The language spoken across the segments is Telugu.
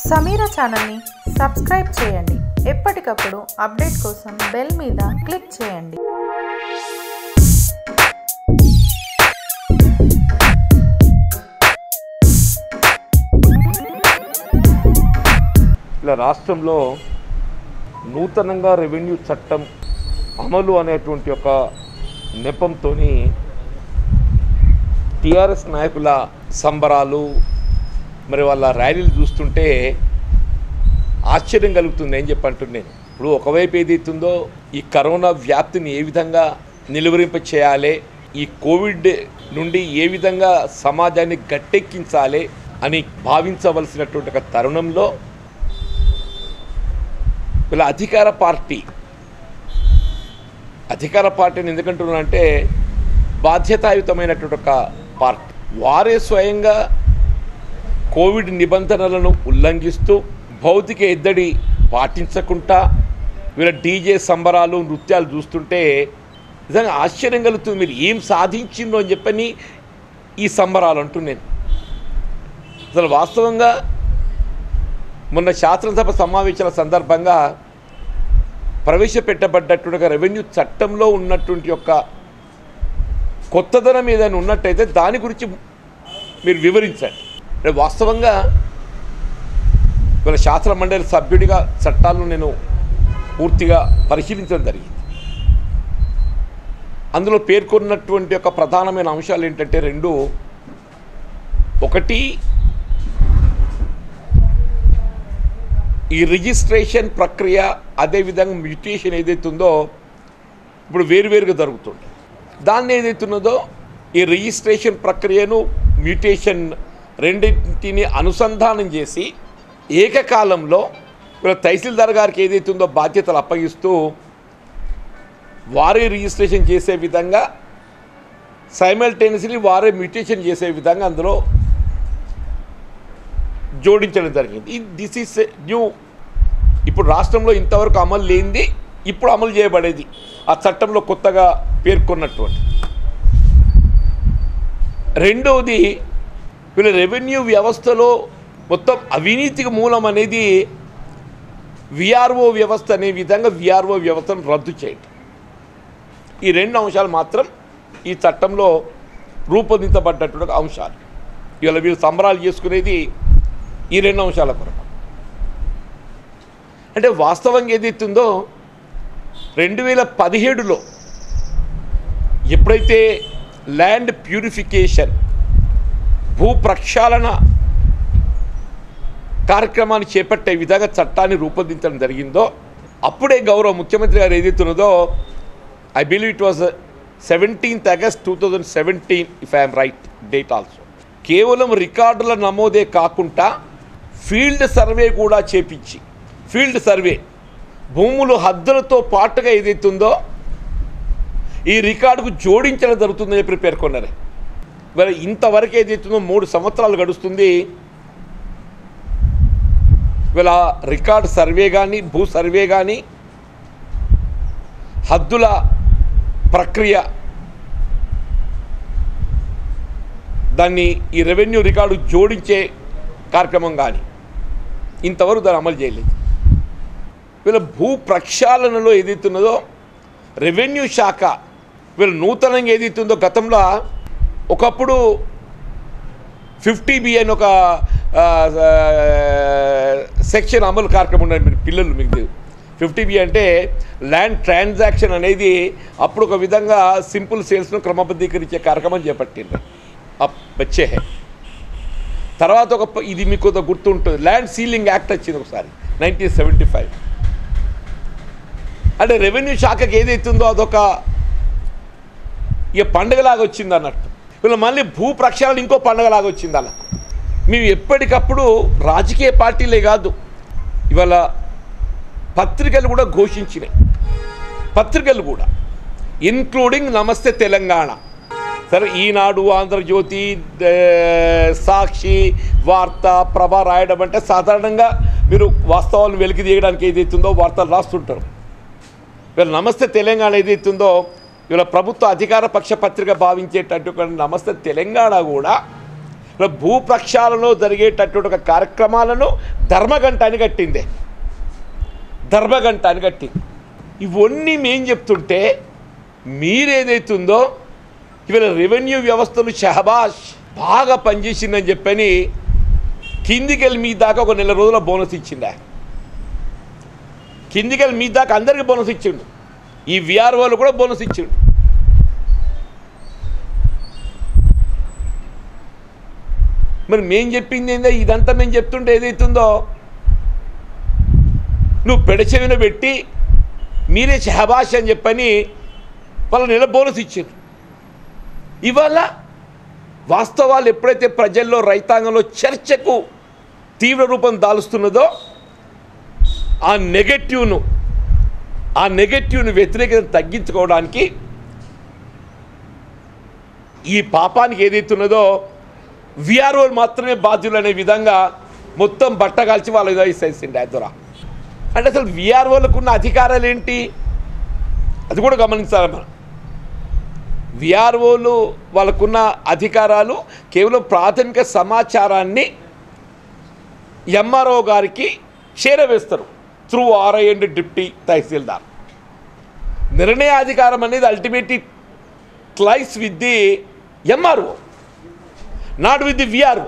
సమీరా ఛానల్ని సబ్స్క్రైబ్ చేయండి ఎప్పటికప్పుడు అప్డేట్ కోసం బెల్ మీద క్లిక్ చేయండి ఇలా రాష్ట్రంలో నూతనంగా రెవెన్యూ చట్టం అమలు అనేటువంటి ఒక నెపంతో టిఆర్ఎస్ నాయకుల సంబరాలు మరి వాళ్ళ ర్యాలీలు చూస్తుంటే ఆశ్చర్యం కలుగుతుంది ఏం చెప్పంటున్నాను ఇప్పుడు ఒకవైపు ఏదైతుందో ఈ కరోనా వ్యాప్తిని ఏ విధంగా నిలువరింప చేయాలి ఈ కోవిడ్ నుండి ఏ విధంగా సమాజాన్ని గట్టెక్కించాలి అని భావించవలసినటువంటి ఒక తరుణంలో వీళ్ళ అధికార పార్టీ అధికార పార్టీని ఎందుకంటున్నానంటే బాధ్యతాయుతమైనటువంటి ఒక పార్టీ వారే స్వయంగా కోవిడ్ నిబంధనలను ఉల్లంఘిస్తూ భౌతిక ఎద్దడి పాటించకుండా వీళ్ళ డీజే సంబరాలు నృత్యాలు చూస్తుంటే నిజంగా ఆశ్చర్యం కలుగుతుంది మీరు ఏం సాధించిందో అని చెప్పని ఈ సంబరాలు అంటున్నాను అసలు వాస్తవంగా మొన్న శాసనసభ సమావేశాల సందర్భంగా ప్రవేశపెట్టబడ్డటువంటి రెవెన్యూ చట్టంలో ఉన్నటువంటి యొక్క కొత్తదనం ఏదైనా ఉన్నట్టయితే దాని గురించి మీరు వివరించండి అంటే వాస్తవంగా ఇవాళ శాసన మండలి సభ్యుడిగా చట్టాలను నేను పూర్తిగా పరిశీలించడం జరిగింది అందులో పేర్కొన్నటువంటి యొక్క ప్రధానమైన అంశాలు ఏంటంటే రెండు ఒకటి ఈ రిజిస్ట్రేషన్ ప్రక్రియ అదేవిధంగా మ్యూటేషన్ ఏదైతే ఉందో ఇప్పుడు వేరువేరుగా జరుగుతుంది దాన్ని ఏదైతున్నదో ఈ రిజిస్ట్రేషన్ ప్రక్రియను మ్యూటేషన్ రెండింటిని అనుసంధానం చేసి ఏకకాలంలో ఇప్పుడు తహసీల్దార్ గారికి ఏదైతే ఉందో బాధ్యతలు అప్పగిస్తూ వారే రిజిస్ట్రేషన్ చేసే విధంగా సైమల్టేనియస్లీ వారే మ్యూటేషన్ చేసే విధంగా అందులో జోడించడం జరిగింది దిస్ ఈస్ న్యూ ఇప్పుడు రాష్ట్రంలో ఇంతవరకు అమలు లేనిది ఇప్పుడు అమలు చేయబడేది ఆ చట్టంలో కొత్తగా పేర్కొన్నటువంటి రెండవది వీళ్ళ రెవెన్యూ వ్యవస్థలో మొత్తం అవినీతికి మూలం అనేది విఆర్ఓ వ్యవస్థ అనే విధంగా విఆర్ఓ వ్యవస్థను రద్దు చేయటం ఈ రెండు అంశాలు మాత్రం ఈ చట్టంలో రూపొందించబడ్డటువంటి అంశాలు ఇవాళ వీళ్ళు సంబరాలు చేసుకునేది ఈ రెండు అంశాల కొరకు అంటే వాస్తవంగా ఏదైతుందో రెండు వేల పదిహేడులో ఎప్పుడైతే ల్యాండ్ ప్యూరిఫికేషన్ భూ ప్రక్షాళన కార్యక్రమాన్ని చేపట్టే విధంగా చట్టాన్ని రూపొందించడం జరిగిందో అప్పుడే గౌరవ ముఖ్యమంత్రి గారు ఏదైతున్నదో I believe it was seventeenth August two thousand seventeen if I'm right date also కేవలం రికార్డుల నమోదే కాకుండా ఫీల్డ్ సర్వే కూడా చేపించి ఫీల్డ్ సర్వే భూములు హద్దులతో పాటుగా ఏదైతుందో ఈ రికార్డుకు జోడించడం జరుగుతుందని చెప్పి పేర్కొన్నారు మరి ఇంతవరకు ఏదైతుందో మూడు సంవత్సరాలు గడుస్తుంది వీళ్ళ రికార్డ్ సర్వే కానీ భూ సర్వే కానీ హద్దుల ప్రక్రియ దాన్ని ఈ రెవెన్యూ రికార్డు జోడించే కార్యక్రమం కానీ ఇంతవరకు దాన్ని అమలు చేయలేదు వీళ్ళ భూ ప్రక్షాళనలో ఏదైతున్నదో రెవెన్యూ శాఖ వీళ్ళు నూతనంగా ఏదైతుందో గతంలో ఒకప్పుడు ఫిఫ్టీ బి అని ఒక ఆ, ఆ, సెక్షన్ అమలు కార్యక్రమం ఉన్నది మీరు పిల్లలు మీకు ఫిఫ్టీ బి అంటే ల్యాండ్ ట్రాన్సాక్షన్ అనేది అప్పుడు ఒక విధంగా సింపుల్ సేల్స్ను క్రమబద్ధీకరించే కార్యక్రమం చేపట్టిండ్రు అప్ వచ్చే హే తర్వాత ఒక ప- ఇది మీకు కొంత గుర్తుంటుంది ల్యాండ్ సీలింగ్ యాక్ట్ వచ్చింది ఒకసారి నైన్టీన్ సెవెంటీ ఫైవ్ అంటే రెవెన్యూ శాఖకి ఏదైతుందో అదొక ఇక పండుగలాగా వచ్చింది అన్నట్టు వీళ్ళు మళ్ళీ భూ ప్రక్షాళన ఇంకో పండుగలాగా వచ్చింది అలా మేము ఎప్పటికప్పుడు రాజకీయ పార్టీలే కాదు ఇవాళ పత్రికలు కూడా ఘోషించినాయి పత్రికలు కూడా ఇన్క్లూడింగ్ నమస్తే తెలంగాణ సరే ఈనాడు ఆంధ్రజ్యోతి ద- సాక్షి వార్త ప్రభ రాయడం అంటే సాధారణంగా మీరు వాస్తవాలను వెలికి తీయడానికి ఏదైతుందో వార్తలు రాస్తుంటారు వీళ్ళ నమస్తే తెలంగాణ ఏదైతుందో వీళ్ళ ప్రభుత్వ అధికార పక్ష పత్రిక భావించేటట్టు నమస్తే తెలంగాణ కూడా ఇలా భూ ప్రక్షాళనలో జరిగేటటువంటి ఒక కార్యక్రమాలను ధర్మగంట అని కట్టిందే ధర్మగంట అని కట్టింది ఇవన్నీ మేం చెప్తుంటే మీరేదైతుందో ఇవాళ రెవెన్యూ వ్యవస్థలు షహబాష్ బాగా పనిచేసిందని చెప్పని కిందికెళ్ళి మీ దాకా ఒక నెల రోజుల బోనస్ ఇచ్చిండా కిందికెళ్ళి మీ దాకా అందరికీ బోనస్ ఇచ్చిండు ఈ విఆర్ఓలు కూడా బోనస్ ఇచ్చిండు మరి మేం చెప్పింది ఏందో ఇదంతా మేము చెప్తుంటే ఏదైతుందో నువ్వు పెడచెవిన పెట్టి మీరే షహబాష్ అని చెప్పని వాళ్ళ నెల బోనస్ ఇచ్చారు ఇవాళ వాస్తవాలు ఎప్పుడైతే ప్రజల్లో రైతాంగంలో చర్చకు తీవ్ర రూపం దాలుస్తున్నదో ఆ నెగటివ్ను ఆ నెగటివ్ను వ్యతిరేకత తగ్గించుకోవడానికి ఈ పాపానికి ఏదైతున్నదో విఆర్ఓలు మాత్రమే బాధ్యులు అనే విధంగా మొత్తం బట్టగాల్చి వాళ్ళ ఏదో ఇసేసిండి దొర అంటే అసలు విఆర్ఓలకు ఉన్న అధికారాలు ఏంటి అది కూడా గమనించాలి మనం విఆర్ఓలు వాళ్ళకున్న అధికారాలు కేవలం ప్రాథమిక సమాచారాన్ని ఎంఆర్ఓ గారికి చేరవేస్తారు through RI and deputy tahsildar నిర్ణయాధికారం అనేది ultimately lies with the MRO not with the VRO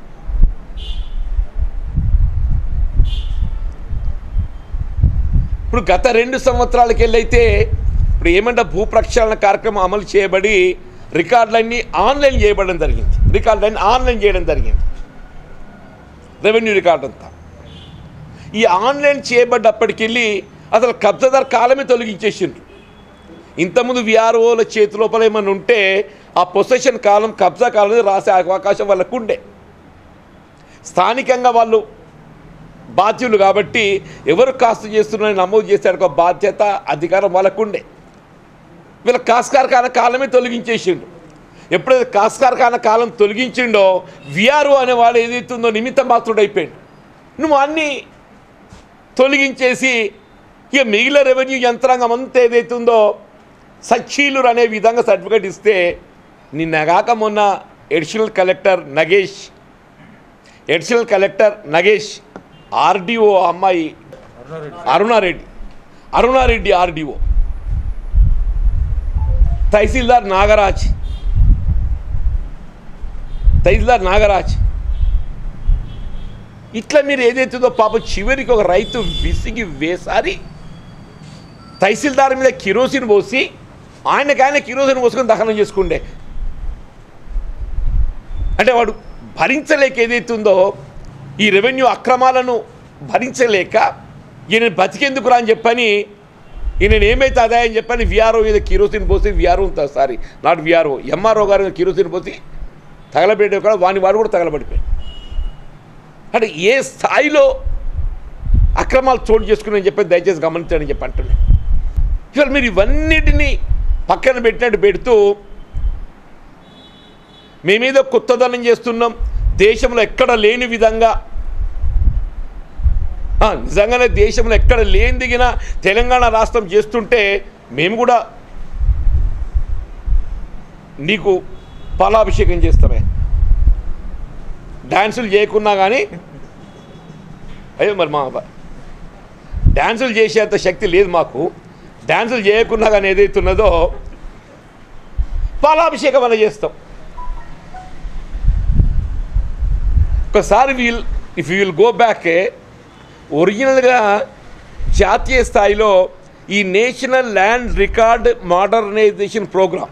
ఇప్పుడు గత రెండు సంవత్సరాలకి వెళ్ళైతే ఇప్పుడు ఏమంటే భూ ప్రక్షాళన కార్యక్రమం అమలు చేయబడి రికార్డులన్నీ ఆన్లైన్ చేయబడడం జరిగింది రికార్డులన్నీ ఆన్లైన్ చేయడం జరిగింది రెవెన్యూ రికార్డు అంతా ఈ ఆన్లైన్ చేయబడ్డప్పటికెళ్ళి అసలు కబ్జాదార్ కాలమే తొలగించేసిండ్రు ఇంతకుముందు విఆర్ఓల చేతి లోపల ఏమన్నా ఉంటే ఆ పొసెషన్ కాలం కబ్జా కాలం రాసే అవకాశం వాళ్ళకు ఉండే స్థానికంగా వాళ్ళు బాధ్యులు కాబట్టి ఎవరు కాస్తు చేస్తున్నారని నమోదు చేశాడు ఒక బాధ్యత అధికారం వాళ్ళకు ఉండే వీళ్ళ కాస్కారకాల కాలమే తొలగించేసిండు ఎప్పుడైతే కాస్కారకాల కాలం తొలగించిండో విఆర్ఓ అనేవాడు ఏదైతుందో నిమిత్త మాత్రుడు అయిపోయాడు నువ్వు అన్నీ తొలగించేసి ఇక మిగిలిన రెవెన్యూ యంత్రాంగం అంతా ఏదైతుందో సచ్చీలురు అనే విధంగా సర్టిఫికేట్ ఇస్తే నిన్నగాక మొన్న additional collector Nagesh additional collector Nagesh RDO అమ్మాయి అరుణారెడ్డి అరుణారెడ్డి ఆర్డీఓ తహసీల్దార్ నాగరాజ్ తహసీల్దార్ నాగరాజ్ ఇట్లా మీరు ఏదైతుందో పాప చివరికి ఒక రైతు విసిగి వేసారి తహసీల్దార్ మీద కిరోసిన్ పోసి ఆయనకైనా కిరోసిన్ పోసుకొని దహనం చేసుకుండే అంటే వాడు భరించలేక ఏదైతుందో ఈ రెవెన్యూ అక్రమాలను భరించలేక ఈయన బతికేందుకురా అని చెప్పని ఈయన ఏమైతే అదే అని చెప్పని విఆర్ఓ మీద కిరోసిన్ పోసి VRO sorry not VRO MRO గారి మీద కిరోసిన్ పోసి తగలబెట్టే కూడా వాని వాడు కూడా తగలబడిపోయాడు అంటే ఏ స్థాయిలో అక్రమాలు చోటు చేసుకుని చెప్పి దయచేసి గమనించండి చెప్పి అంటున్నాను ఇవాళ మీరు ఇవన్నిటినీ పక్కన పెట్టినట్టు పెడుతూ మేమేదో కొత్తదనం చేస్తున్నాం దేశంలో ఎక్కడ లేని విధంగా ఆ, నిజంగానే దేశంలో ఎక్కడ లేని దిగిన తెలంగాణ రాష్ట్రం చేస్తుంటే మేము కూడా నీకు పాలాభిషేకం చేస్తామే డ్యాన్సులు చేయకున్నా కానీ అయ్యో మరి మా డ్యాన్సులు చేసేంత శక్తి లేదు మాకు డ్యాన్సులు చేయకున్నా కానీ ఏదైతే ఉన్నదో పాలాభిషేకం అలా చేస్తాం ఒకసారి we'll if you will go back ఒరిజినల్గా జాతీయ స్థాయిలో ఈ national land record modernisation programme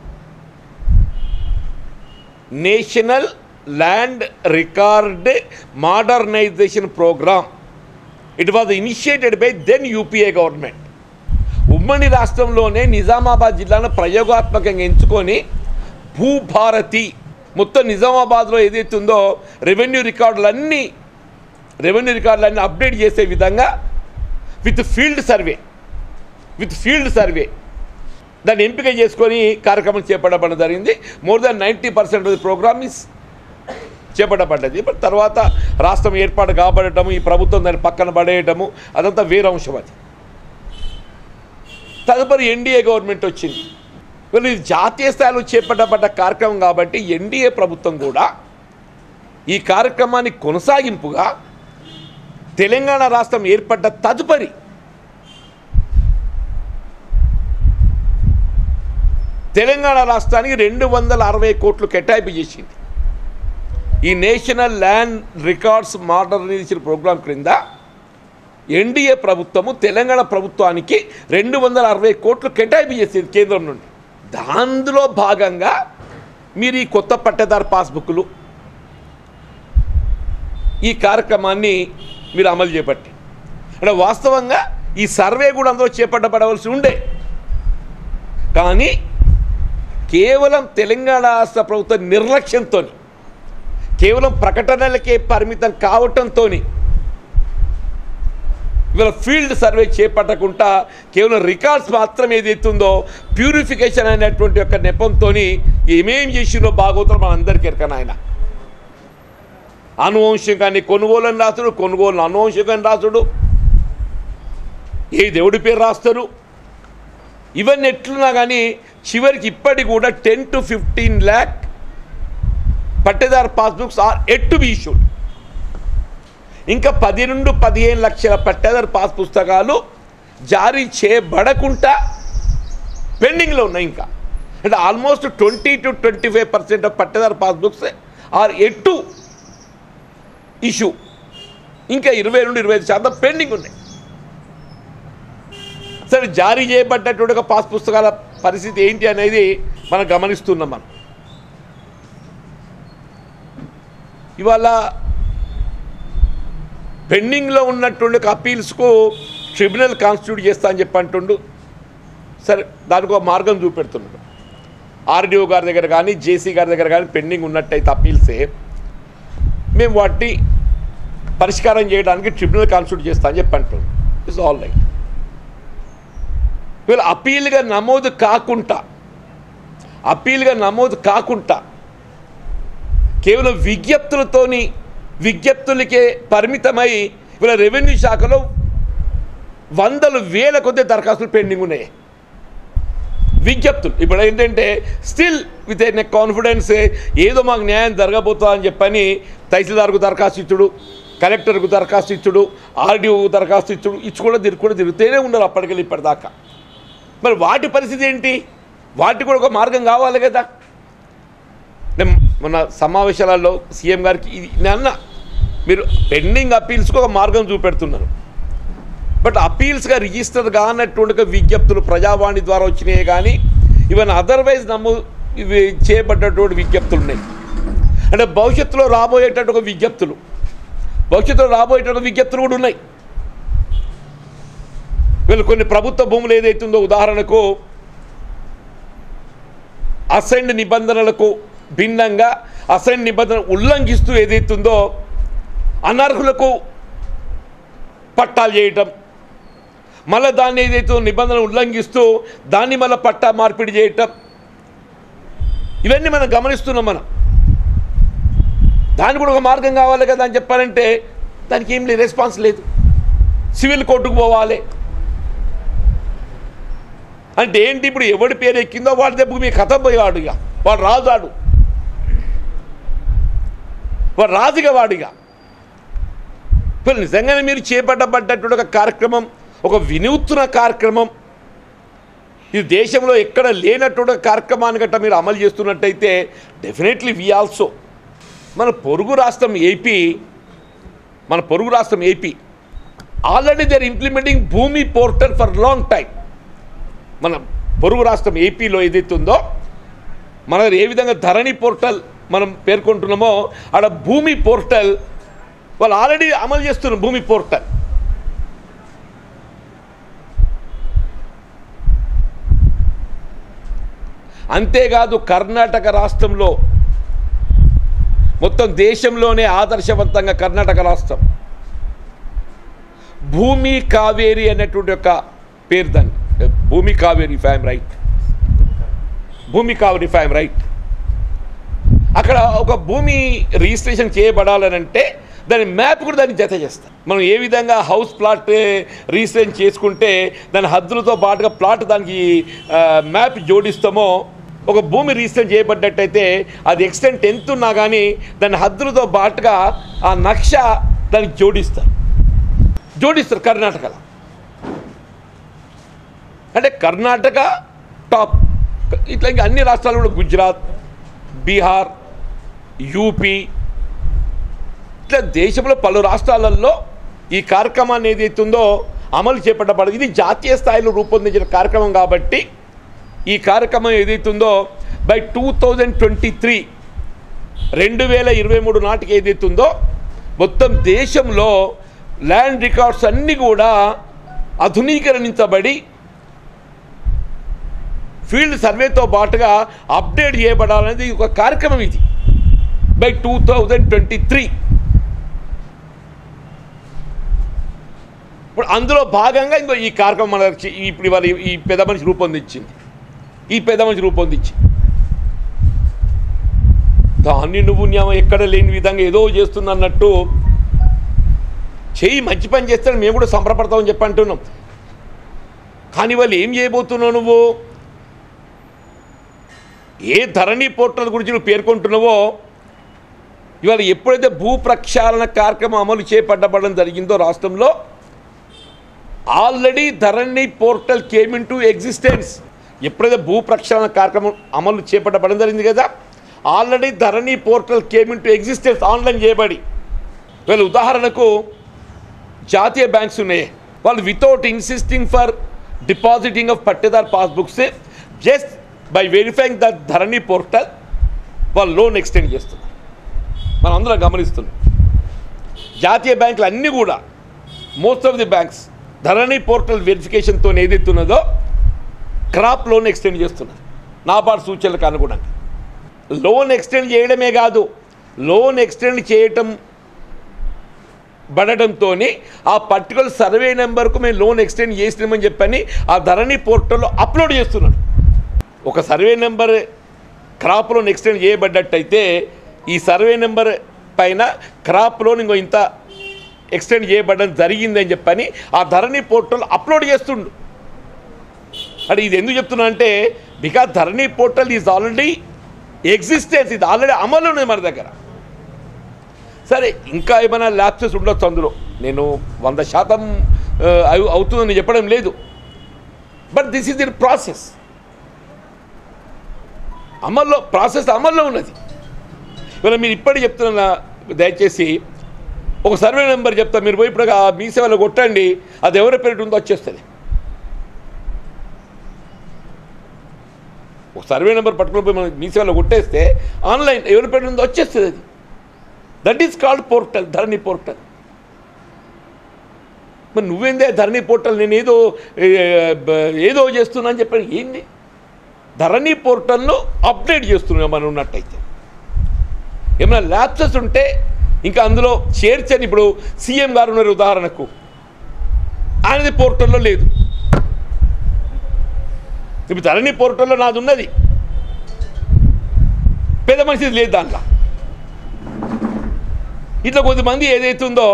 national land record modernisation programme it was initiated by then UPA government ఉమ్మడి రాష్ట్రంలోనే నిజామాబాద్ జిల్లాను ప్రయోగాత్మకంగా ఎంచుకొని భూభారతి మొత్తం నిజామాబాద్లో ఏదైతే ఉందో రెవెన్యూ రికార్డులన్నీ రెవెన్యూ రికార్డులన్నీ అప్డేట్ చేసే విధంగా with field survey with field survey దాన్ని ఎంపిక చేసుకొని కార్యక్రమం చేపట్టబడడం జరిగింది more than ninety percent of the programme is చేపట్టబడ్డది బట్ తర్వాత రాష్ట్రం ఏర్పాటు కాబడటము ఈ ప్రభుత్వం దాన్ని పక్కన పడేయటము అదంతా వేరే అంశం అది తదుపరి ఎన్డీఏ గవర్నమెంట్ వచ్చింది వీళ్ళు ఇది జాతీయ స్థాయిలో చేపట్టబడ్డ కార్యక్రమం కాబట్టి ఎన్డీఏ ప్రభుత్వం కూడా ఈ కార్యక్రమాన్ని కొనసాగింపుగా తెలంగాణ రాష్ట్రం ఏర్పడ్డ తదుపరి తెలంగాణ రాష్ట్రానికి రెండు వందల అరవై కోట్లు కేటాయింపు చేసింది ఈ national land records modernisation programme క్రింద ఎన్డీఏ ప్రభుత్వము తెలంగాణ ప్రభుత్వానికి రెండు వందల అరవై కోట్లు కేటాయింపు చేసింది కేంద్రం నుండి దానిలో భాగంగా మీరు ఈ కొత్త పట్టేదారు పాస్బుక్లు ఈ కార్యక్రమాన్ని మీరు అమలు చేపట్టి అంటే వాస్తవంగా ఈ సర్వే కూడా అందులో చేపట్టబడవలసి ఉండే కానీ కేవలం తెలంగాణ రాష్ట్ర ప్రభుత్వ నిర్లక్ష్యంతో కేవలం ప్రకటనలకే పరిమితం కావటంతో ఇవాళ ఫీల్డ్ సర్వే చేపట్టకుండా కేవలం రికార్డ్స్ మాత్రం ఏదైతుందో ప్యూరిఫికేషన్ అనేటువంటి యొక్క నెపంతో ఏమేం చేసిందో బాగోతులు మన అందరికీ ఎరకన ఆయన అనువంశికాన్ని కొనుగోలు అని రాసుడు కొనుగోలు అనువంశికని రాసుడు ఏ దేవుడి పేరు రాస్తారు ఇవన్నీ ఎట్లున్నా కానీ చివరికి ఇప్పటికి కూడా టెన్ టు ఫిఫ్టీన్ ల్యాక్ పట్టేదారు passbooks are yet to be issued ఇంకా పది నుండి పదిహేను లక్షల పట్టేదారు పాస్ పుస్తకాలు జారీ చేయబడకుండా పెండింగ్లో ఉన్నాయి ఇంకా అంటే almost twenty two twenty five percent of పట్టేదారు పాస్బుక్స్ ఆర్ ఎటు ఇష్యూ ఇంకా ఇరవై నుండి ఇరవై ఐదు శాతం పెండింగ్ ఉన్నాయి సరే జారీ చేయబడ్డటువంటి ఒక పాస్ పుస్తకాల పరిస్థితి ఏంటి అనేది మనం గమనిస్తున్నాం మనం ఇవాళ పెండింగ్లో ఉన్నటువంటి ఒక అపీల్స్కు ట్రిబ్యునల్ కాన్స్టిట్యూట్ చేస్తా అని చెప్పి అంటుండు సరే దానికి ఒక మార్గం చూపెడుతున్నాడు ఆర్డీఓ గారి దగ్గర కానీ జేసీ గారి దగ్గర కానీ పెండింగ్ ఉన్నట్టయితే అపీల్సే మేము వాటిని పరిష్కారం చేయడానికి ట్రిబ్యునల్ కాన్స్టిట్యూట్ చేస్తా అని చెప్పి అంటుండు ఇట్స్ ఆల్ రైట్ వీళ్ళు అపీల్గా నమోదు కాకుండా అపీల్గా నమోదు కాకుండా కేవలం విజ్ఞప్తులతోని విజ్ఞప్తులకే పరిమితమై వీళ్ళ రెవెన్యూ శాఖలో వందలు వేల కొద్ది దరఖాస్తులు పెండింగ్ ఉన్నాయి విజ్ఞప్తులు ఇప్పుడు ఏంటంటే స్టిల్ విత్ ఎన్ కాన్ఫిడెన్స్ ఏదో మాకు న్యాయం జరగబోతుందా అని చెప్పని తహసీల్దార్కు దరఖాస్తు ఇచ్చుడు కలెక్టర్కు దరఖాస్తు ఇచ్చుడు ఆర్డీఓకు దరఖాస్తు ఇచ్చుడు ఇచ్చి కూడా తిరుగు కూడా తిరుగుతూనే ఉన్నారు అప్పటికెళ్ళి ఇప్పటిదాకా మరి వాటి పరిస్థితి ఏంటి వాటికి కూడా ఒక మార్గం కావాలి కదా నేను మొన్న సమావేశాలలో సీఎం గారికి ఇది నేను అన్న మీరు పెండింగ్ అపీల్స్కి ఒక మార్గం చూపెడుతున్నారు బట్ అపీల్స్గా రిజిస్టర్ కానటువంటి ఒక విజ్ఞప్తులు ప్రజావాణి ద్వారా వచ్చినాయి కానీ ఇవన్నీ అదర్వైజ్ నమో ఇవి చేయబడ్డటువంటి విజ్ఞప్తులు ఉన్నాయి అంటే భవిష్యత్తులో రాబోయేటటువంటి ఒక విజ్ఞప్తులు భవిష్యత్తులో రాబోయేటటువంటి విజ్ఞప్తులు కూడా ఉన్నాయి వీళ్ళు కొన్ని ప్రభుత్వ భూములు ఏదైతుందో ఉదాహరణకు అసెండ్ నిబంధనలకు భిన్నంగా అసెండ్ నిబంధన ఉల్లంఘిస్తూ ఏదైతుందో అనర్హులకు పట్టాలు చేయటం మళ్ళీ దాన్ని ఏదైతే నిబంధన ఉల్లంఘిస్తూ దాన్ని మళ్ళీ పట్టా మార్పిడి చేయటం ఇవన్నీ మనం గమనిస్తున్నాం మనం దానికి కూడా ఒక మార్గం కావాలి కదా అని చెప్పాలంటే దానికి ఏం లేదు రెస్పాన్స్ లేదు సివిల్ కోర్టుకు పోవాలి అంటే ఏంటి ఇప్పుడు ఎవడి పేరు ఎక్కిందో వాడి దెబ్బకు మీ కథ పోయాడు ఇక వాడు రాజాడు వాడు రాజుగా వాడిగా ఇప్పుడు నిజంగానే మీరు చేపట్టబడ్డటువంటి ఒక కార్యక్రమం ఒక వినూత్న కార్యక్రమం ఇది దేశంలో ఎక్కడ లేనటువంటి ఒక కార్యక్రమాన్ని గట్రా మీరు అమలు చేస్తున్నట్టయితే డెఫినెట్లీ వి ఆల్సో మన పొరుగు రాష్ట్రం ఏపీ మన పొరుగు రాష్ట్రం AP already they are implementing Bhoomi portal for long time మన పొరుగు రాష్ట్రం ఏపీలో ఏదైతే ఉందో మన దగ్గర ఏ విధంగా ధరణి పోర్టల్ మనం పేర్కొంటున్నామో ఆడ భూమి పోర్టల్ వాళ్ళు ఆల్రెడీ అమలు చేస్తున్నారు భూమి పోర్టల్ అంతేకాదు కర్ణాటక రాష్ట్రంలో మొత్తం దేశంలోనే ఆదర్శవంతంగా కర్ణాటక రాష్ట్రం భూమి కావేరి అనేటువంటి ఒక పేరు దాన్ని భూమి కావేరి ఫ్యామ్ రైట్ భూమి కావేరి ఫ్యామ్ రైట్ అక్కడ ఒక భూమి రిజిస్ట్రేషన్ చేయబడాలనంటే దాని మ్యాప్ కూడా దాన్ని జత చేస్తాం మనం ఏ విధంగా హౌస్ ప్లాట్ రిజిస్ట్రేషన్ చేసుకుంటే దాని హద్దులతో పాటుగా ప్లాట్ దానికి ఆ, మ్యాప్ జోడిస్తామో ఒక భూమి రిజిస్టర్ చేయబడ్డట్టయితే అది ఎక్స్టెంట్ ఎంత ఉన్నా కానీ దాని హద్దులతో బాటుగా ఆ నక్ష దానికి జోడిస్తారు జోడిస్తారు కర్ణాటకలో అంటే కర్ణాటక టాప్ ఇట్లా ఇంకా అన్ని రాష్ట్రాలు కూడా గుజరాత్ బీహార్ యూపీ ఇట్లా దేశంలో పలు రాష్ట్రాలలో ఈ కార్యక్రమాన్ని ఏదైతే ఉందో అమలు చేపట్టబడదు ఇది జాతీయ స్థాయిలో రూపొందించిన కార్యక్రమం కాబట్టి ఈ కార్యక్రమం ఏదైతే ఉందో by two thousand twenty three రెండు వేల ఇరవై మూడు నాటికి ఏదైతే ఉందో మొత్తం దేశంలో ల్యాండ్ రికార్డ్స్ అన్నీ కూడా ఆధునీకరించబడి ఫీల్డ్ సర్వేతో పాటుగా అప్డేట్ చేయబడాలనేది ఒక కార్యక్రమం ఇది by two thousand twenty three ఇప్పుడు అందులో భాగంగా ఇంకో ఈ కార్యక్రమం మన ఇప్పుడు ఇవాళ ఈ పెద్ద మనిషి రూపొందించింది ఈ పెద్ద మనిషి రూపొందించింది దాన్ని నువ్వు న్యాయం ఎక్కడ లేని విధంగా ఏదో చేస్తున్నట్టు చెయ్యి మంచి పని చేస్తాడు మేము కూడా సంబరపడతామని చెప్పి అంటున్నాం కానీ వాళ్ళు ఏం చేయబోతున్నావు నువ్వు ఏ ధరణి పోర్టల్ గురించి నువ్వు పేర్కొంటున్నావో ఇవాళ ఎప్పుడైతే భూ ప్రక్షాళన కార్యక్రమం అమలు చేపట్టబడడం జరిగిందో రాష్ట్రంలో already Dharani portal came into existence ఎప్పుడైతే భూ ప్రక్షాళన కార్యక్రమం అమలు చేపట్టబడడం జరిగింది కదా already Dharani portal came into existence online చేయబడి వీళ్ళ ఉదాహరణకు జాతీయ బ్యాంక్స్ ఉన్నాయి వాళ్ళు without insisting for depositing of పట్టేదార్ passbooks just by verifying the Dharani portal వాళ్ళు లోన్ ఎక్స్టెండ్ చేస్తున్నారు మనం అందరం గమనిస్తున్నాం జాతీయ బ్యాంకులు అన్నీ కూడా most of the banks Dharani portal వెరిఫికేషన్తో ఏదైతే ఉన్నదో క్రాప్ లోన్ ఎక్స్టెండ్ చేస్తున్నారు నాబార్డ్ సూచనలకు అనుగుణంగా లోన్ ఎక్స్టెండ్ చేయడమే కాదు లోన్ ఎక్స్టెండ్ చేయటం పడడంతో ఆ పర్టికులర్ సర్వే నెంబర్కు మేము లోన్ ఎక్స్టెండ్ చేసినామని చెప్పని ఆ ధరణి పోర్టల్లో అప్లోడ్ చేస్తున్నాడు ఒక survey number crop loan extend చేయబడ్డట్టయితే ఈ సర్వే నెంబర్ పైన క్రాప్ లోన్ ఇంకో ఇంత ఎక్స్టెండ్ చేయబడడం జరిగిందని చెప్పని ఆ ధరణి పోర్టల్ అప్లోడ్ చేస్తుండు అంటే ఇది ఎందుకు చెప్తున్నా అంటే because Dharani portal is already existence ఇది ఆల్రెడీ అమలు ఉన్నది మన దగ్గర సరే ఇంకా ఏమైనా ల్యాప్సెస్ ఉండొచ్చు అందులో నేను వంద శాతం ఆ, అవు- అవుతుందని చెప్పడం లేదు but this is the process అమల్లో ప్రాసెస్ అమల్లో ఉన్నది ఇవాళ మీరు ఇప్పటికి చెప్తున్న దయచేసి ఒక సర్వే నెంబర్ చెప్తా మీరు పోయి ఇప్పుడు ఆ మీ సేవలో కొట్టండి అది ఎవరి పేరిట ఉందో వచ్చేస్తుంది ఒక సర్వే నెంబర్ పట్టుకుని పోయి మనం మీ సేవలో కొట్టేస్తే ఆన్లైన్ ఎవరి పేరు ఉందో వచ్చేస్తుంది అది that is called portal Dharani portal మరి నువ్వేందే ధరణి పోర్టల్ నేను ఏదో ఏ, బ- ఏదో చేస్తున్నా అని చెప్పాను ఏంది ధరణి పోర్టల్ను అప్డేట్ చేస్తున్నాం మనం ఉన్నట్టయితే ఏమైనా ల్యాప్సెస్ ఉంటే ఇంకా అందులో చేర్చని ఇప్పుడు సీఎం గారు ఉన్నారు ఉదాహరణకు ఆయనది పోర్టల్లో లేదు ఇప్పుడు ధరణి పోర్టల్లో నాది ఉన్నది పెద్ద మనిషిది లేదు దాంట్లో ఇట్లా కొద్దిమంది ఏదైతే ఉందో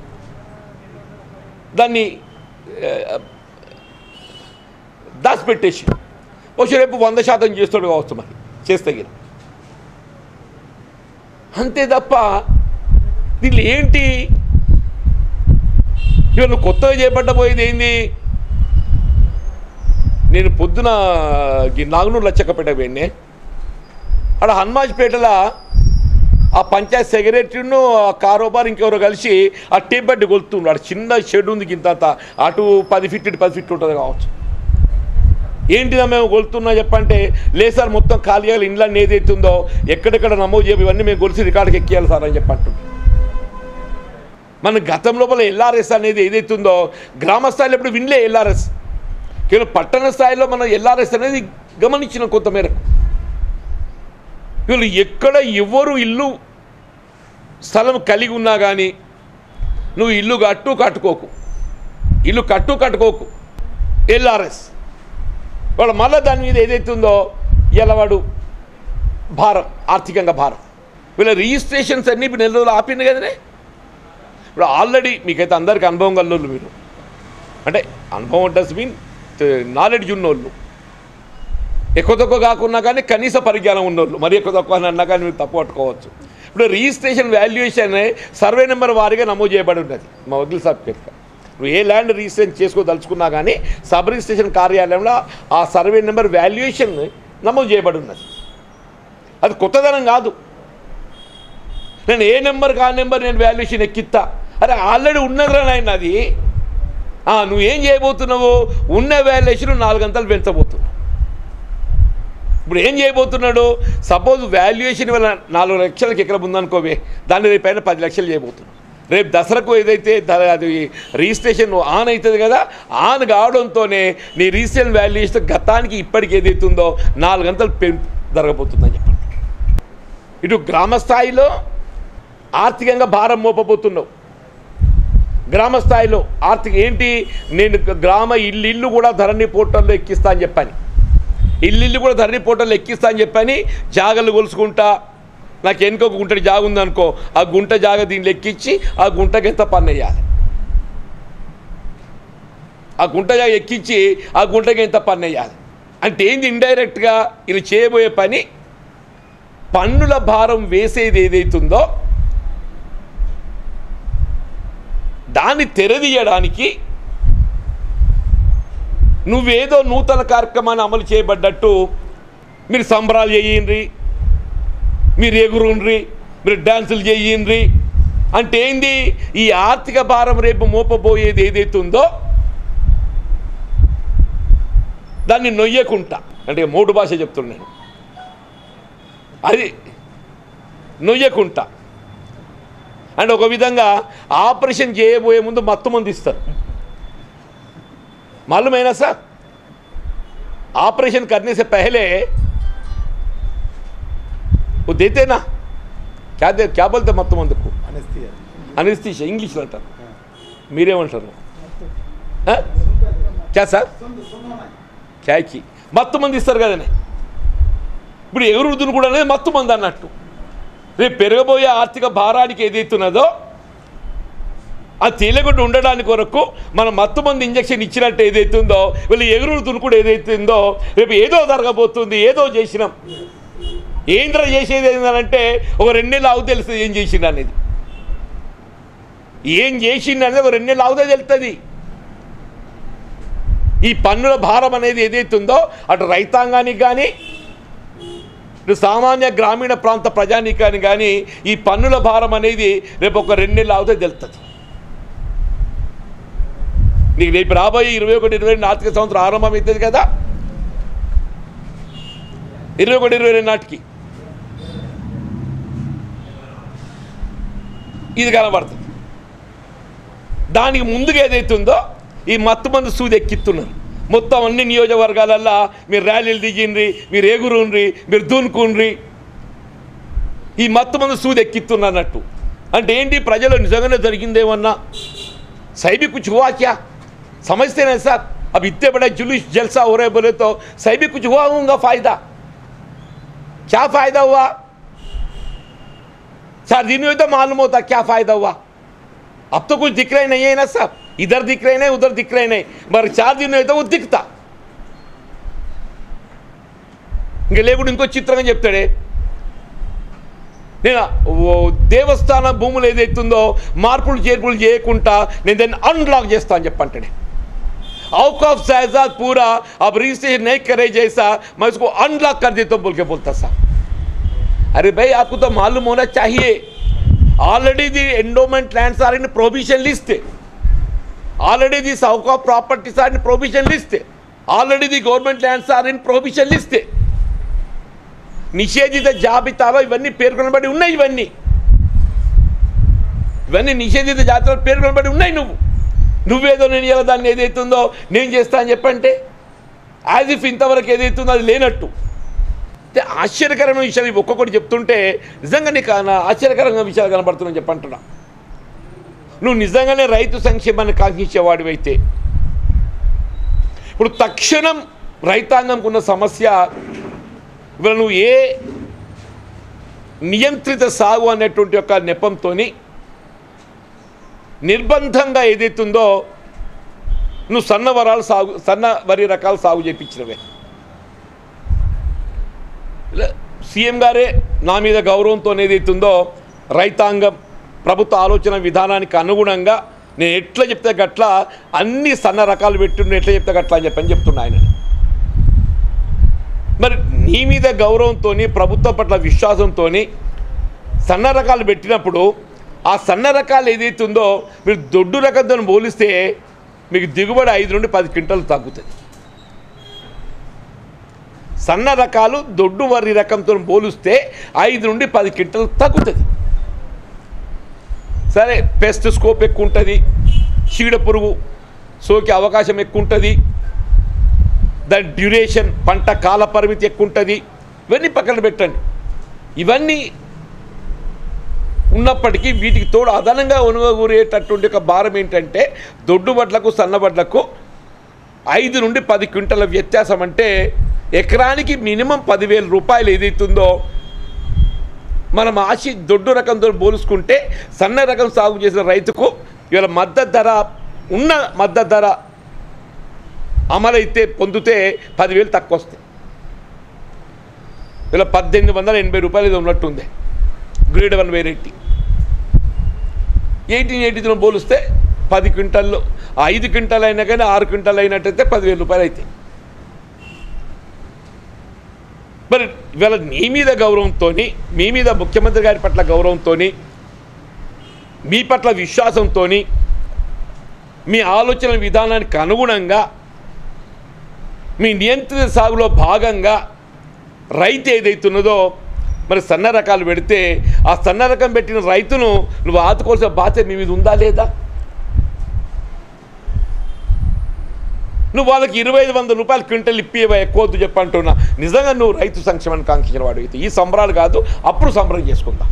దాన్ని ఆ, దాచిపెట్టేసి వచ్చి రేపు వంద శాతం చేస్తాడు కావచ్చు మరి చేస్తే గిన. అంతే తప్ప దీంట్లో ఏంటి ఇవాళ నువ్వు కొత్తగా చేపట్టబోయేది ఏంది నేను పొద్దున ఈ నాగనూరు లచ్చక్కపేట పోయినే అక్కడ హనుమాజ్పేటలో ఆ పంచాయత్ సెక్రటరీను ఆ కారోబార్ ఇంకెవరో కలిసి ఆ టేప్ బట్టి కొలుతుండ్రు అక్కడ చిన్న షెడ్ ఉంది ఇంత అటు పది ఫిట్ ఇటు పది ఫిట్ ఉంటుంది కావచ్చు ఏంటిదా మేము కొలుతున్నా చెప్పంటే లేదు సార్ మొత్తం ఖాళీగా ఇండ్లన్నీ ఏదైతే ఉందో ఎక్కడెక్కడ నమోదు చేయ ఇవన్నీ మేము కొలిసి రికార్డుకి ఎక్కియాలి సార్ అని చెప్పంటున్నాం మన గతం లోపల ఎల్ఆర్ఎస్ అనేది ఏదైతే ఉందో గ్రామ స్థాయిలో ఎప్పుడు వినలే ఎల్ఆర్ఎస్ కేవలం పట్టణ స్థాయిలో మనం ఎల్ఆర్ఎస్ అనేది గమనించిన కొంతమేరకు వీళ్ళు ఎక్కడ ఎవరు ఇల్లు స్థలం కలిగి ఉన్నా కానీ నువ్వు ఇల్లు కట్టు కట్టుకోకు ఇల్లు కట్టు కట్టుకోకు ఎల్ఆర్ఎస్ వాడు మళ్ళీ దాని మీద ఏదైతే ఉందో ఇలా వాడు భారం ఆర్థికంగా భారం వీళ్ళ రిజిస్ట్రేషన్స్ అన్నీ ఇప్పుడు నెల రోజులు ఆపింది కదనే ఇప్పుడు ఆల్రెడీ మీకైతే అందరికీ అనుభవం గల్లోళ్ళు మీరు అంటే అనుభవం డస్ మీన్ నాలెడ్జ్ ఉన్నోళ్ళు ఎక్కువ తక్కువ కాకున్నా కానీ కనీస పరిజ్ఞానం ఉన్నోళ్ళు మరి ఎక్కువ తక్కువ అని అన్నా కానీ మీరు తప్పు పట్టుకోవచ్చు ఇప్పుడు రిజిస్ట్రేషన్ వాల్యుయేషన్ సర్వే నెంబర్ వారీగా నమోదు చేయబడి ఉన్నది మా వకీల్ సాబ్ పేరుగా నువ్వు ఏ ల్యాండ్ రిజిస్ట్రేషన్ చేసుకోదలుచుకున్నా కానీ సబ్ రిజిస్ట్రేషన్ కార్యాలయంలో ఆ సర్వే నెంబర్ వాల్యుయేషన్ నమోదు చేయబడి ఉన్నది అది కొత్తదనం కాదు నేను ఏ నెంబర్ కా నెంబర్ నేను వాల్యుయేషన్ ఎక్కిస్తా అరే ఆల్రెడీ ఉన్నదిరా నాయన అది ఆ, నువ్వేం చేయబోతున్నావు ఉన్న వాల్యుయేషన్ నాలుగంతలు పెంచబోతున్నావు ఇప్పుడు ఏం చేయబోతున్నాడు సపోజ్ వాల్యుయేషన్ వల్ల నాలుగు లక్షలకి ఎక్కడ ఉందనుకోవే దాన్ని రేపు పైన పది లక్షలు చేయబోతున్నాడు రేపు దసరాకు ఏదైతే ద- అది రిజిస్ట్రేషన్ ఆన్ అవుతుంది కదా ఆన్ కావడంతోనే నీ రిజిస్ట్రేషన్ వాల్యుయేషన్ గతానికి ఇప్పటికి ఏదైతుందో నాలుగు గంటలు పెం జరగబోతుందని చెప్పండి ఇటు గ్రామ స్థాయిలో ఆర్థికంగా భారం మోపబోతున్నావు గ్రామ స్థాయిలో ఆర్థిక ఏంటి నేను గ్రామ ఇల్లు ఇల్లు కూడా ధరణి పోర్టల్లో ఎక్కిస్తా అని చెప్పాను ఇల్లు ఇల్లు కూడా ధరణి పోర్టల్లో ఎక్కిస్తా అని చెప్పని జాగలు కొలుసుకుంటా నాకు వెనుక ఒక గుంట జాగ ఉందనుకో ఆ గుంట జాగ దీన్ని ఎక్కించి ఆ గుంటకి ఎంత పన్ను వేయాలి ఆ గుంట జాగ ఎక్కించి ఆ గుంటకి ఎంత పన్ను వేయాలి అంటే ఏంది ఇండైరెక్ట్గా ఇది చేయబోయే పని పన్నుల భారం వేసేది ఏదైతుందో దాన్ని తెరదీయడానికి నువ్వేదో నూతన కార్యక్రమాన్ని అమలు చేయబడ్డట్టు మీరు సంబరాలు చేయండి మీరు ఎగురుండ్రి మీరు డ్యాన్సులు చేయండి అంటే ఏంది ఈ ఆర్థిక భారం రేపు మోపబోయేది ఏదైతే ఉందో దాన్ని నొయ్యకుంటా అంటే మూడు భాష చెప్తున్నాను అది నొయ్యకుంటా అండ్ ఒక విధంగా ఆపరేషన్ చేయబోయే ముందు మత్తు మంది ఇస్తారు मालूम है ना सर ऑपरेशन करने से पहले वो देते ना क्या दे क्या बोलते మత్తు మందుకు అనస్థియా అనిస్తీష ఇంగ్లీష్లో అంటారు మీరేమంటారు ఆ? క్యా సార్ క్యాకి మత్తు మంది ఇస్తారు కదనే ఇప్పుడు ఎగురుదును కూడా అనేది మత్తు మంది అన్నట్టు రేపు పెరగబోయే ఆర్థిక భారానికి ఏదైతున్నదో అది తేలకుండా ఉండడానికి కొరకు మనం మత్తు మంది ఇంజక్షన్ ఇచ్చినట్టు ఏదైతుందో వీళ్ళు ఎగురు దునుకుడు ఏదైతుందో రేపు ఏదో జరగబోతుంది ఏదో చేసినాం ఏంద్ర చేసేది ఏంటంటే ఒక రెండు నెలలు ఆవు తెలుస్తుంది ఏం చేసిండు అనేది ఏం చేసిండు అనేది ఒక రెండు నెలలు ఆవుదే తెలుస్తుంది ఈ పన్నుల భారం అనేది ఏదైతుందో అటు రైతాంగానికి కానీ ఇటు సామాన్య గ్రామీణ ప్రాంత ప్రజానీకానికి కానీ ఈ పన్నుల భారం అనేది రేపు ఒక రెండు నెలలు ఆవుతే తెలుస్తుంది నీకు రేపు రాబోయే ఇరవై ఒకటి ఇరవై రెండు ఆర్థిక సంవత్సరం ఆరంభం అవుతుంది కదా ఇరవై ఒకటి ఇరవై రెండు నాటికి ఇది కనబడుతుంది దానికి ముందుగా ఏదైతుందో ఈ మత్తు మంది సూది ఎక్కిస్తున్నారు మొత్తం అన్ని నియోజకవర్గాలల్లో మీరు ర్యాలీలు దిగిండ్రి మీరు ఎగురుండ్రి మీరు దూనుకుండ్రి ఈ మత్తు మంది సూది ఎక్కిస్తున్నట్టు అంటే ఏంటి ప్రజలు నిజంగానే జరిగిందేమన్నా सही भी कुछ हुआ क्या समझते नहीं सर अब इतने बड़े जुलूस जलसा हो रहे बोले तो सही भी कुछ हुआ होगा फायदा क्या फायदा हुआ चार दिन में तो मालूम होता क्या फायदा हुआ अब तो कुछ दिख रहे नहीं है ना सब इधर दिख रहे नहीं उधर दिख रहे नहीं मगर चार दिन में तो वो दिखता ఇంక లేకుండా ఇంకో చిత్రంగా చెప్తాడే నేను ఓ దేవస్థాన భూములు ఏదైతుందో మార్పులు చేర్పులు చేయకుండా నేను దాన్ని అన్లాక్ చేస్తా అని చెప్పంటాడు औक ऑफ जायदाद पूरा अब रजिस्ट्रेशन नहीं करे जैसा मैं उसको अनलॉक कर देता हूं बोल के बोलता सा अरे भाई आपको तो मालूम होना चाहिए already the endowment lands are in provision list already the औक of properties are in provision list already the government lands are in provision list నిషేధిత జాబితాలో ఇవన్నీ పేర్కొనబడి ఉన్నాయి ఇవన్నీ ఇవన్నీ నిషేధిత జాబితాలో పేర్కొనబడి ఉన్నాయి నువ్వు నువ్వేదో నేను ఇలా దాన్ని ఏదైతుందో నేను చేస్తా అని చెప్పంటే యాజ్ ఇఫ్ ఇంతవరకు ఏదైతుందో అది లేనట్టు అంటే ఆశ్చర్యకరమైన విషయాలు ఇవి ఒక్కొక్కటి చెప్తుంటే నిజంగా నీకు ఆ ఆశ్చర్యకరంగా విషయాలు కనబడుతున్నాయని చెప్పంటున్నా నువ్వు నిజంగానే రైతు సంక్షేమాన్ని కాంక్షించేవాడివైతే ఇప్పుడు తక్షణం రైతాంగంకు ఉన్న సమస్య ఇవాళ నువ్వు ఏ నియంత్రిత సాగు అనేటువంటి యొక్క నెపంతో నిర్బంధంగా ఏదైతుందో నువ్వు సన్న వరాలు సాగు సన్న వరి రకాలు సాగు చేయించినవే ఇలా సీఎం గారే నా మీద గౌరవంతో ఏదైతుందో రైతాంగం ప్రభుత్వ ఆలోచన విధానానికి అనుగుణంగా నేను ఎట్లా చెప్తే గట్లా అన్ని సన్న రకాలు పెట్టుండే ఎట్లా చెప్తే గట్లా అని చెప్పని చెప్తున్నా ఆయన మరి నీ మీద గౌరవంతో ప్రభుత్వం పట్ల విశ్వాసంతో సన్న రకాలు పెట్టినప్పుడు ఆ సన్న రకాలు ఏదైతే ఉందో మీరు దొడ్డు రకంతో పోలిస్తే మీకు దిగుబడి ఐదు నుండి పది క్వింటాలు తగ్గుతుంది సన్న రకాలు దొడ్డు వరి రకంతో పోలిస్తే ఐదు నుండి పది క్వింటలు తగ్గుతుంది సరే పెస్ట్ స్కోప్ ఎక్కువ ఉంటుంది చీడ పురుగు సోకే అవకాశం ఎక్కువ ఉంటుంది దాని డ్యూరేషన్ పంట కాల పరిమితి ఎక్కువ ఉంటుంది ఇవన్నీ పక్కన పెట్టండి ఇవన్నీ ఉన్నప్పటికీ వీటికి తోడు అదనంగా ఒనుగూరేటటువంటి ఒక భారం ఏంటంటే దొడ్డు వడ్లకు సన్న వడ్లకు ఐదు నుండి పది క్వింటల వ్యత్యాసం అంటే ఎకరానికి మినిమం పదివేల రూపాయలు ఏదైతుందో మనం ఆశి దొడ్డు రకంతో పోల్చుకుంటే సన్న రకం సాగు చేసిన రైతుకు ఇవాళ మద్దతు ధర ఉన్న మద్దతు ధర అమలైతే పొందితే పదివేలు తక్కువ వస్తాయి ఇలా పద్దెనిమిది వందల ఎనభై రూపాయలు ఇది ఉన్నట్టుంది గ్రేడ్ వన్ వెరైటీ ఎయిటీన్ ఎయిటీతో పోలిస్తే పది క్వింటాల్లో ఐదు క్వింటాల్ అయినా కానీ ఆరు క్వింటాల్ అయినట్టయితే పదివేల రూపాయలు అవుతాయి మరి ఇవాళ నీ మీద గౌరవంతో మీ మీద ముఖ్యమంత్రి గారి పట్ల గౌరవంతో మీ పట్ల విశ్వాసంతో మీ ఆలోచన విధానానికి అనుగుణంగా మీ నియంత్రిత సాగులో భాగంగా రైతు ఏదైతున్నదో మరి సన్న రకాలు పెడితే ఆ సన్న రకం పెట్టిన రైతును నువ్వు ఆదుకోవాల్సిన బాధ్యత మీ మీద ఉందా లేదా నువ్వు వాళ్ళకి ఇరవై ఐదు వందల రూపాయలు క్వింటల్ ఇప్పివా ఎక్కువ వద్దు చెప్పంటున్నా నిజంగా నువ్వు రైతు సంక్షేమాన్ని కాంక్షించిన వాడు అయితే ఈ సంబరాలు కాదు అప్పుడు సంబరం చేసుకుందాం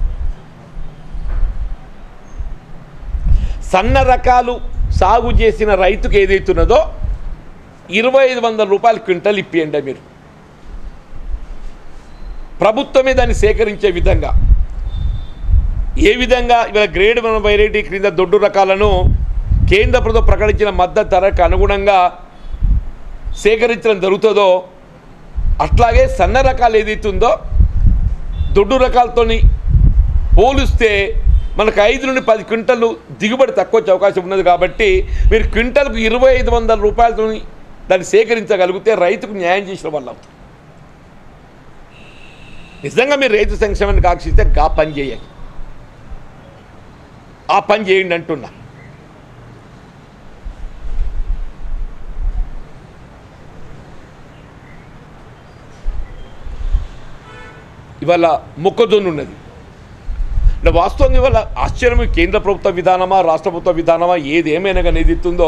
సన్న రకాలు సాగు చేసిన రైతుకు ఏదైతున్నదో ఇరవై ఐదు వందల రూపాయలు క్వింటల్ ఇప్పియండి మీరు ప్రభుత్వమే దాన్ని సేకరించే విధంగా ఏ విధంగా ఇవాళ గ్రేడ్ వన్ వెరైటీ క్రింద దొడ్డు రకాలను కేంద్ర ప్రభుత్వం ప్రకటించిన మద్దతు ధరకు అనుగుణంగా సేకరించడం జరుగుతుందో అట్లాగే సన్న రకాలు ఏదైతుందో దొడ్డు రకాలతోని పోలిస్తే మనకు ఐదు నుండి పది క్వింటలు దిగుబడి తక్కువ వచ్చే అవకాశం ఉన్నది కాబట్టి మీరు క్వింటల్కు ఇరవై ఐదు వందల రూపాయలతో దాన్ని సేకరించగలిగితే రైతుకు న్యాయం చేసిన వాళ్ళు అవుతారు నిజంగా మీరు రైతు సంక్షేమాన్ని కాక్షిస్తే గా పని చేయాలి ఆ పని చేయండి అంటున్నా ఇవాళ మొక్కజొన్న ఉన్నది అంటే వాస్తవంగా ఇవాళ ఆశ్చర్యం కేంద్ర ప్రభుత్వ విధానమా రాష్ట్ర ప్రభుత్వ విధానమా ఏది ఏమైనా కానీ ఏది ఇస్తుందో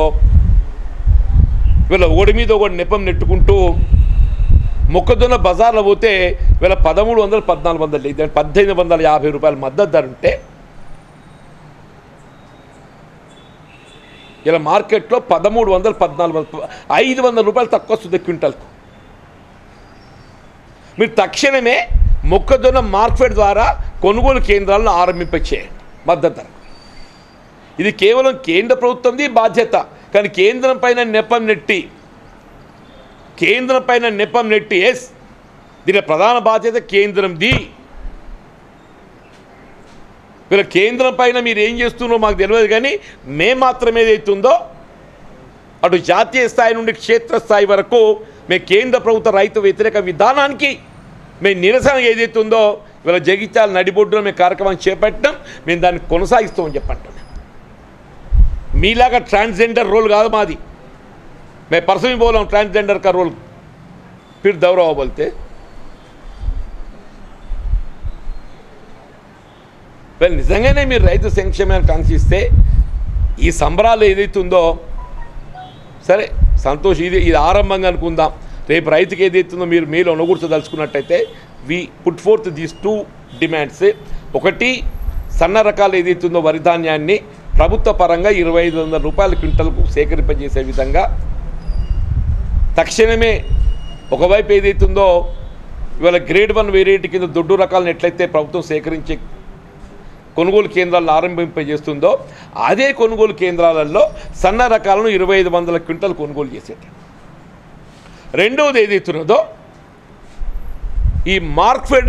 ఇవాళ ఒకటి మీద ఒకటి నెపం నెట్టుకుంటూ మొక్కజొన్న బజార్లో పోతే ఇవాళ పదమూడు వందలు పద్నాలుగు వందలు ఇది పద్దెనిమిది వందల యాభై రూపాయల మద్దతు ధర ఉంటే ఇలా మార్కెట్లో పదమూడు వందలు పద్నాలుగు వందలు ఐదు వందల రూపాయలు తక్కువ వస్తుంది క్వింటల్కు మీరు తక్షణమే మొక్కజొన్న మార్కెట్ ద్వారా కొనుగోలు కేంద్రాలను ఆరంభింపచేయండి మద్దతు ధర ఇది కేవలం కేంద్ర ప్రభుత్వంది బాధ్యత కానీ కేంద్రం పైన నెపం నెట్టి కేంద్రం పైన నెపం నెట్టి ఎస్ దీని ప్రధాన బాధ్యత కేంద్రంది వీళ్ళ కేంద్రం పైన మీరు ఏం చేస్తున్నారో మాకు తెలియదు కానీ మేము మాత్రం ఏదైతుందో అటు జాతీయ స్థాయి నుండి క్షేత్రస్థాయి వరకు మేము కేంద్ర ప్రభుత్వ రైతు వ్యతిరేక విధానానికి మేము నిరసన ఏదైతే ఉందో ఇవాళ జగిత్యాల నడిబొడ్డులో మేము కార్యక్రమం చేపట్టడం మేము దాన్ని కొనసాగిస్తామని చెప్పంటున్నాం మీలాగా ట్రాన్స్జెండర్ రోల్ కాదు మాది मैं परसों ही बोल रहा हूँ ट्रांसजेंडर का रोल फिर दौरा बोलते వెల్ నిజంగానే మీరు రైతు సంక్షేమాన్ని కాంక్షిస్తే ఈ సంబరాలు ఏదైతుందో సరే సంతోష్ ఇది ఇది ఆరంభంగా అనుకుందాం రేపు రైతుకి ఏదైతుందో మీరు మీరు అనుకూర్చదలుచుకున్నట్టయితే we put forth these two demands ఒకటి సన్న రకాలు ఏదైతుందో వరి ధాన్యాన్ని ప్రభుత్వ పరంగా ఇరవై ఐదు వందల రూపాయల క్వింటల్కు సేకరింపజేసే విధంగా తక్షణమే ఒకవైపు ఏదైతుందో ఇవాళ గ్రేడ్ వన్ వెరైటీ కింద దొడ్డు రకాలను ఎట్లయితే ప్రభుత్వం సేకరించే కొనుగోలు కేంద్రాలను ఆరంభింపజేస్తుందో అదే కొనుగోలు కేంద్రాలలో సన్న రకాలను ఇరవై ఐదు వందల క్వింటల్ కొనుగోలు చేసేట రెండవది ఏదైతున్నదో ఈ మార్క్ఫెడ్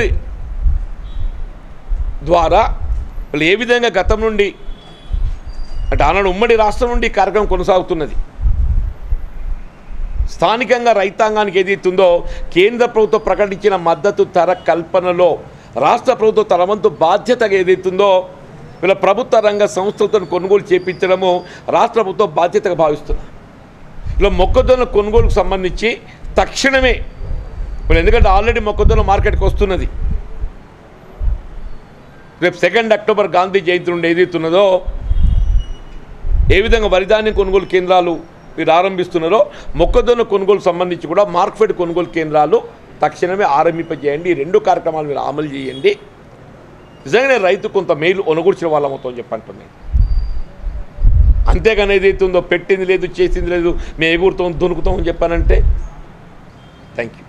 ద్వారా వాళ్ళు ఏ విధంగా గతం నుండి అంటే ఆనాడు ఉమ్మడి రాష్ట్రం నుండి ఈ కార్యక్రమం కొనసాగుతున్నది స్థానికంగా రైతాంగానికి ఏదైతుందో కేంద్ర ప్రభుత్వం ప్రకటించిన మద్దతు ధర కల్పనలో రాష్ట్ర ప్రభుత్వం తన వంతు బాధ్యతగా ఏదైతుందో వీళ్ళ ప్రభుత్వ రంగ సంస్థలతో కొనుగోలు చేపించడము రాష్ట్ర ప్రభుత్వం బాధ్యతగా భావిస్తున్నారు ఇలా మొక్కజొన్న కొనుగోలుకు సంబంధించి తక్షణమే ఇప్పుడు ఎందుకంటే ఆల్రెడీ మొక్కజొన్న మార్కెట్కి వస్తున్నది రేపు సెకండ్ అక్టోబర్ గాంధీ జయంతి నుండి ఏదైతున్నదో ఏ విధంగా వరిధాన్యం కొనుగోలు కేంద్రాలు మీరు ఆరంభిస్తున్నారో మొక్కజొన్న కొనుగోలు సంబంధించి కూడా మార్కెట్ కొనుగోలు కేంద్రాలు తక్షణమే ఆరంభింపజేయండి ఈ రెండు కార్యక్రమాలు మీరు అమలు చేయండి నిజంగానే రైతు కొంత మేలు ఒనగూర్చిన వాళ్ళ మొత్తం చెప్పంటున్నాయి అంతేగాని ఏదైతే ఉందో పెట్టింది లేదు చేసింది లేదు మేము ఎగురుతాం దునుకుతాం అని చెప్పానంటే థ్యాంక్ యూ